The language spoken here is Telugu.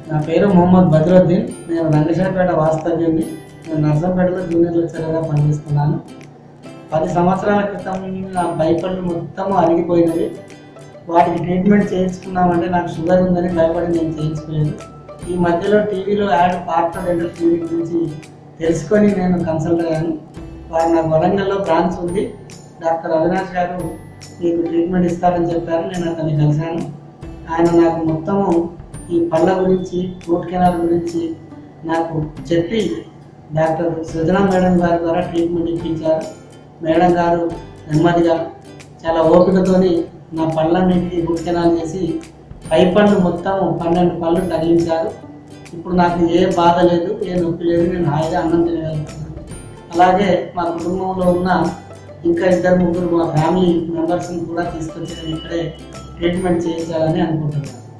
నా పేరు మొహమ్మద్ బద్రుద్దీన్ నేను రంగశాపేట వాస్తవ్యుని నేను నర్సంపేటలో జూనియర్ లెక్చరర్గా పనిచేస్తున్నాను పది సంవత్సరాల క్రితం నా పైపళ్ళు మొత్తం అరిగిపోయినవి వాటికి ట్రీట్మెంట్ చేయించుకున్నామంటే నాకు షుగర్ ఉందని భయపడి నేను చేయించుకోలేదు ఈ మధ్యలో టీవీలో యాడ్ పార్ట్ డెంటల్ క్లినిక్ గురించి తెలుసుకొని నేను కన్సల్ట్ అయ్యాను వారు నాకు వరంగల్లో బ్రాంచ్ ఉంది డాక్టర్ అవినాష్ గారు మీకు ట్రీట్మెంట్ ఇస్తారని చెప్పారు నేను అతన్ని కలిశాను ఆయన నాకు మొత్తము ఈ పళ్ళ గురించి రూట్ కెనాల్ గురించి నాకు చెప్పి డాక్టర్ సృజన మేడం గారి ద్వారా ట్రీట్మెంట్ ఇప్పించారు మేడం గారు నెమ్మదిగా చాలా ఓపికతోని నా పళ్ళన్నింటికి రూట్ కెనాల్ చేసి పై పళ్ళు మొత్తం పన్నెండు పళ్ళు తగిలించారు ఇప్పుడు నాకు ఏ బాధ లేదు ఏ నొప్పి లేదు నేను హాయిగా అన్నం తినగలుగుతున్నాను అలాగే మా కుటుంబంలో ఉన్న ఇంకా ఇద్దరు ముగ్గురు మా ఫ్యామిలీ మెంబర్స్ని కూడా తీసుకొచ్చి నేను ఇక్కడే ట్రీట్మెంట్ చేయించాలని అనుకుంటున్నాను